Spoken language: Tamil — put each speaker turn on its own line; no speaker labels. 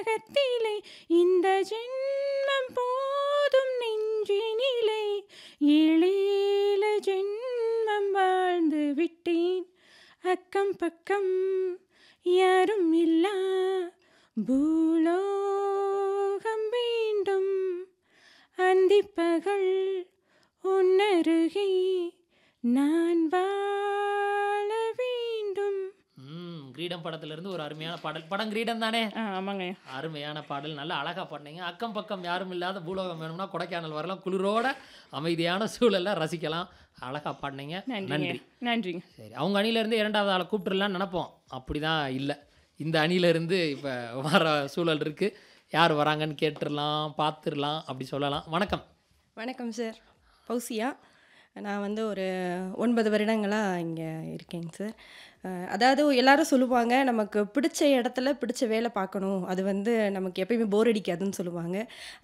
உலகத்திலே இந்த ஜென்மம் போதும் நெஞ்சினிலே ஏழேழு ஜென்மம் வாழ்ந்து விட்டேன் அக்கம் பக்கம் யாரும் இல்லா பூலோகம் வேண்டும் அந்திப்பகல் உன்னருகே நான் வாழ வேண்டும்
ம் கிரீடம் படத்திலிருந்து ஒரு அருமையான பாடல் படம் கிரீடம் தானே
ஆ ஆமாங்க
அருமையான பாடல் நல்லா அழகா பாடினீங்க அக்கம் பக்கம் யாரும் இல்லாத பூலோகம் வேணும்னா கொடைக்கானல் வரலாம் குளிரோட அமைதியான சூழல்ல ரசிக்கலாம் அழகா பாடினீங்க
நன்றிங்க
நன்றி
நன்றிங்க
சரி அவங்க அணியிலேருந்து இரண்டாவது ஆளை கூப்பிட்டுலாம்னு நினைப்போம் அப்படிதான் இல்லை இந்த அணியிலேருந்து இப்போ வர சூழல் இருக்குது யார் வராங்கன்னு கேட்டுடலாம் பார்த்துடலாம் அப்படி சொல்லலாம் வணக்கம்
வணக்கம் சார் பௌசியா நான் வந்து ஒரு ஒன்பது வருடங்களாக இங்கே இருக்கேங்க சார் அஹ் அதாவது எல்லாரும் சொல்லுவாங்க நமக்கு பிடிச்ச இடத்துல பிடிச்ச வேலை பார்க்கணும் அது வந்து நமக்கு எப்பயுமே போர் அடிக்காதுன்னு சொல்லுவாங்க